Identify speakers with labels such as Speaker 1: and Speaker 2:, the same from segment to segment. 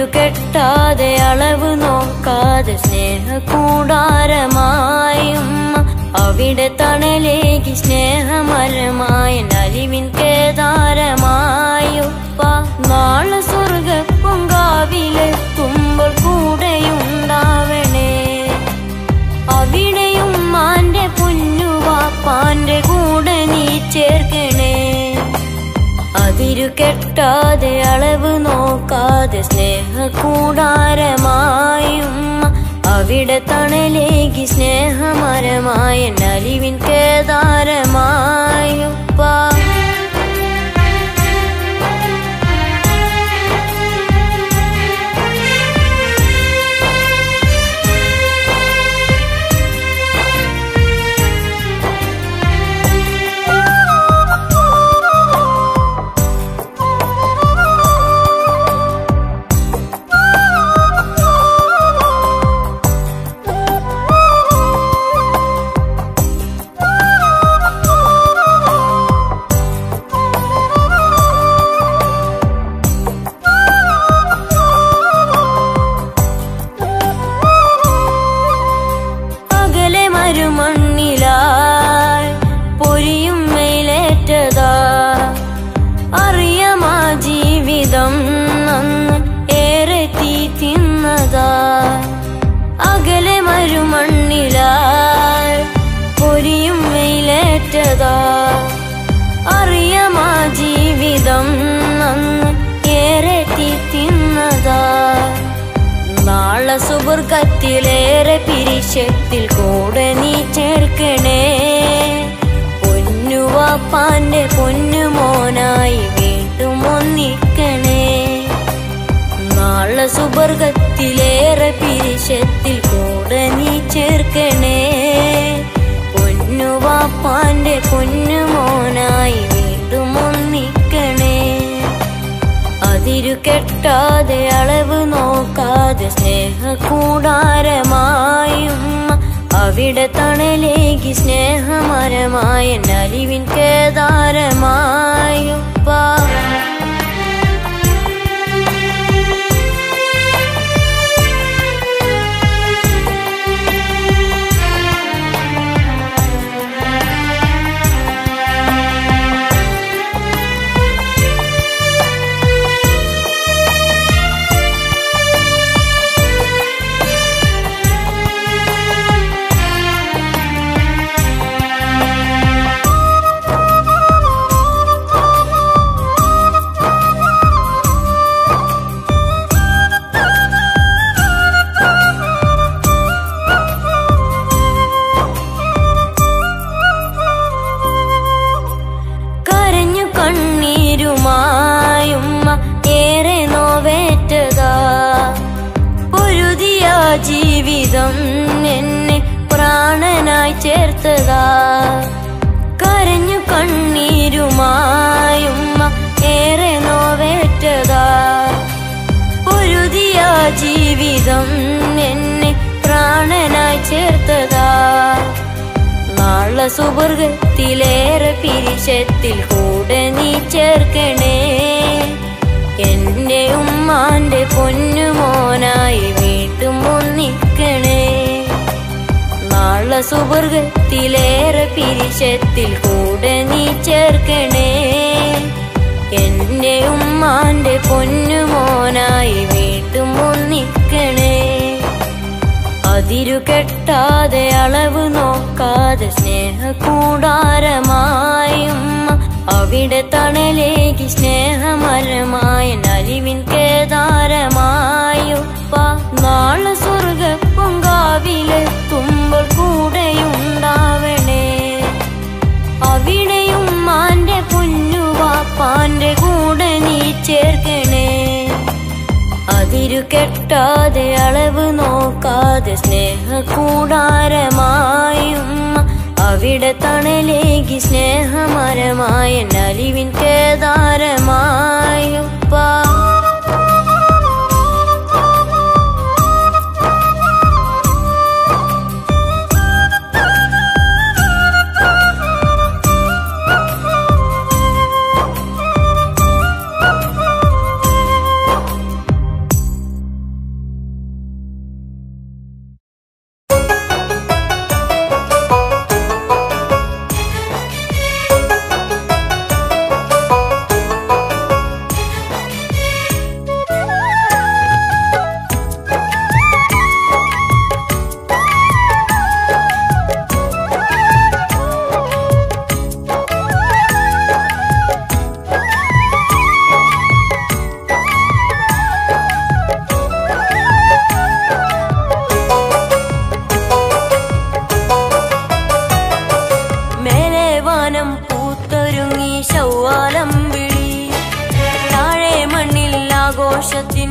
Speaker 1: അതിരുകെട്ടാതെ അളവ് നോക്കാതെ സ്നേഹകൂടാരമായും അവിടെ തണലേകി സ്നേഹമരമായ നലിവിൻ കേദാരമായുപ്പ നാളെ സ്വർഗ പൊങ്കാവിലെത്തുമ്പോൾ കൂടെയുണ്ടാവണേ അവിടെയും മാന്റെ പൊന്നുവാപ്പാന്റെ കൂടെ നീ ചേർക്കണേ അതിരു കെട്ടാതെ അളവ് നോക്കാതെ സ്നേഹകൂടാരമായും അവിടെ തണലേകി സ്നേഹമരമായ നലിവിൻ കേദാരമായുപ്പാ അകലെ മരുമണ്ണിലായി പൊരിയും മേലേറ്റതാ അറിയാമാ ജീവിതം അന്ന് ഏറെ തീ തിന്നതാ അകലെ മരുമണ്ണിലായി പൊരിയും വെയിലേറ്റതാ അറിയാമാ ജീവിതം അന്ന് ഏറെ തീ തിന്നതാ നാളെ സുബർഗത്തിലേറെ പിരിശത്തിൽ കൂടെ നീ ചേർക്കണേ പൊന്നുവാപ്പാന്റെ പൊന്നുമോനായി വീണ്ടും ഒന്നിക്കണേ നാളെ സുബർഗത്തിലേറെ പിരിശത്തിൽ കൂടെ നീ ചേർക്കണേ പൊന്നുവാപ്പാന്റെ പൊന്നുമോനായി വീണ്ടും ഒന്നിക്കണേ അതിരു കെട്ടാതെ അളവ് നോക്കാതെ സ്നേഹകൂടാരമായും അവിടെ തണലേകി സ്നേഹമരമായ നലിവിൻ കേദാരമായുപ്പാ കരഞ്ഞു കണ്ണീരുമായും ഏറെ നോവേറ്റതാ പൊരുതിയ ജീവിതം എന്നെ പ്രാണനായി ചേർത്തതാ കരഞ്ഞു കണ്ണീരുമായും ഏറെ നോവേറ്റതാ പൊരുതിയ ജീവിതം എന്നെ പ്രാണനായി ചേർത്തതാ നാളെ സുബർഗത്തിലേറെ പിരിശത്തിൽ കൂടെ നീ ചേർക്കണേ എന്റെ ഉമ്മാന്റെ പൊന്നുമോനായി വീട്ടും ഒന്നിക്കണേ നാളെ സുബർഗത്തിലേറെ പിരിശത്തിൽ കൂടെ നീ ചേർക്കണേ എന്റെ ഉമ്മാന്റെ പൊന്നുമോനായി വീട്ടും ഒന്നിക്കണേ അതിരു കെട്ടാതെ അളവ് നോക്കാതെ സ്നേഹകൂടാരമായും അവിടെ തണലേകി സ്നേഹമരമായ നലിവിൻ കേദാരമായുപ്പ നാളെ സ്വർഗ പൊങ്കാവിലെത്തുമ്പോൾ കൂടെയുണ്ടാവണേ അവിടെയും മാന്റെ പൊന്നുവാപ്പാന്റെ കൂടെ നീ ചേർക്കണേ അതിരു കെട്ടാതെ അളവ് നോക്കാതെ സ്നേഹകൂടാരമായും അവിടെ തണലേകി സ്നേഹമരമായ നലിവിൻ കേദാരമായുപ്പാ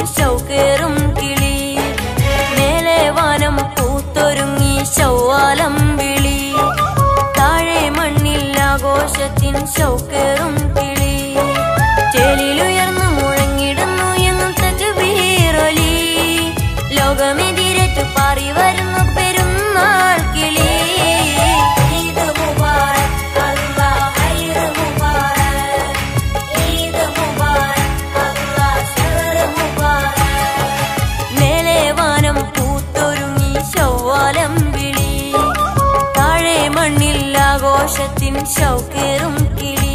Speaker 1: ശൗക്കേറും കിളി മേലെ വാനം പൂത്തൊരുങ്ങി ശൗവാലം വിളി താഴെ മണ്ണിൽ ആഘോഷത്തിൻ ശൗക്കേറും കിളി ചേലിലുയർന്നു മുഴങ്ങിടുന്നു എങ്ങും തക്ബീറൊലി ലോകമെതിരേറ്റു പാറി വരുന്നു പെരുന്നാൾ കിളി ഈദ് മുബാറക് അല്ലാഹ് ഹൈറ് മുബാറക് ഈദ് മുബാറക് അല്ലാഹ് ശഹറ് മുബാറക് മേലെ വാനം പൂത്തൊരുങ്ങി ശൗവാലം വിളി താഴെ മണ്ണിൽ ആഘോഷത്തിൻ ശൗക്കേറും കിളി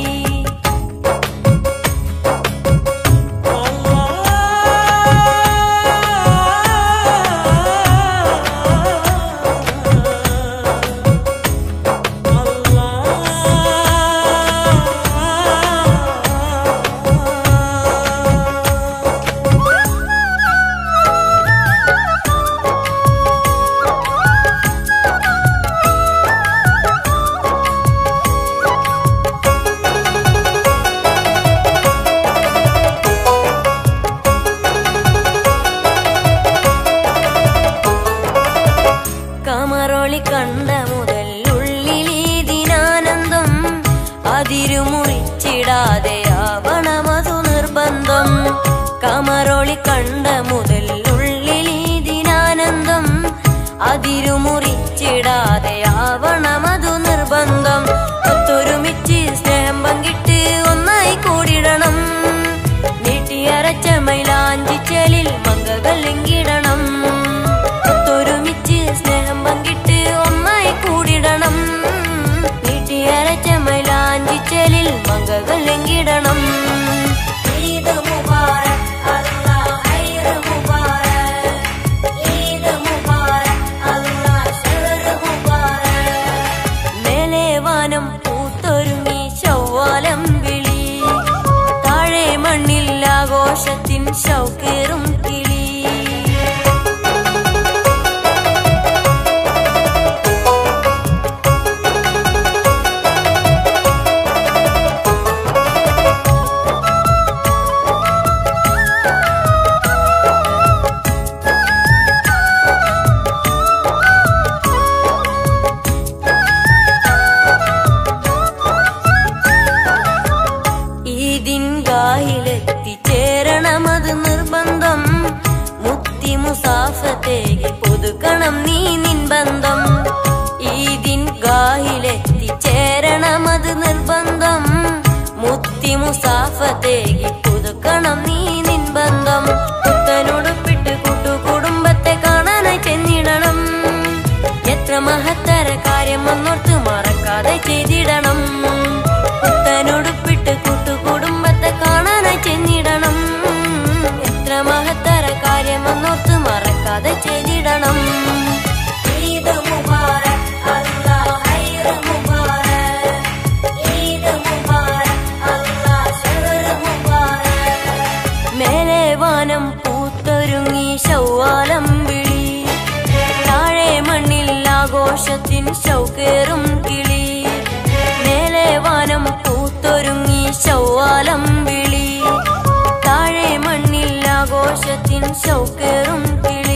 Speaker 1: കമറൊളി കണ്ട മുതൽ ഉള്ളിലീതിനാനന്ദം അതിരുമുറിച്ചിടാതെ ആവണമതു നിർബന്ധം കമറൊളി കണ്ട മുതൽ ഉള്ളിലീതിനാനന്ദം അതിരുമുറിച്ചിടാതെ ആവണമതു നിർബന്ധം ഒത്തൊരുമിച്ച് സ്നേഹം പങ്കിട്ട് ഒന്നായി കൂടിടണം നീട്ടിയരച്ച മൈലാഞ്ചിച്ചലിൽ മങ്കകൾ എങ്കിടണം ഒത്തൊരുമിച്ച് സ്നേഹം പങ്കിട്ട് ഒന്നായി കൂടിടണം നീട്ടിയരച്ച മൈലാഞ്ചിച്ചലിൽ മങ്കകൾ എങ്കിടണം ഈദ് മുബാറക് അല്ലാഹ് ഹൈറ് മുബാറക് ഈദ് മുബാറക് അല്ലാഹ് ശഹറ് മുബാറക് മേലെ വാനം പൂത്തൊരുങ്ങി ശൗവാലം വിളി താഴെ മണ്ണിൽ ആഘോഷത്തിൻ ശൗക്കേറും കിളി ഈദിൻ ഗാഹിലെത്തിച്ചേരണമത് നിർബന്ധം മുത്തി മുസാഫത്തേക്ക് പുതുക്കണം നീ നിൻ ബന്ധം ഈദിൻ ഗാഹിലെത്തിച്ചേരണമത് നിർബന്ധം മുത്തി മുസാഫത്തേക്ക് പുതുക്കണം നീ നിൻ ബന്ധം പുത്തനുടുപ്പിട്ട് കൂട്ടുകുടുംബത്തെ കാണാനായി ചെന്നിടണം എത്ര മഹത്തര കാര്യം വന്നോർത്ത് മറക്കാതെ ചെയ്തിടണം പുത്തനുടുപ്പിട്ട് കൂട്ടുകുടുംബത്തെ കാണാനായി ചെന്നിടണം എത്ര മഹത്തര കാര്യം വന്നോർത്ത് മറക്കാതെ ചെയ്തിടണം ഈദ് മുബാറക് അല്ലാഹ് ഹൈറ് മുബാറക് ഈദ് മുബാറക് അല്ലാഹ് ശഹറ് മുബാറക് മേലെ വാനം പൂത്തൊരുങ്ങി ശൗവാലം വിളി താഴെ മണ്ണിൽ ആഘോഷത്തിൻ ശൗക്കേറും കിളി മേലെ വാനം പൂത്തൊരുങ്ങി ശൗവാലം വിളി താഴെ മണ്ണിൽ ആഘോഷത്തിൻ ശൗക്കേറും കിളി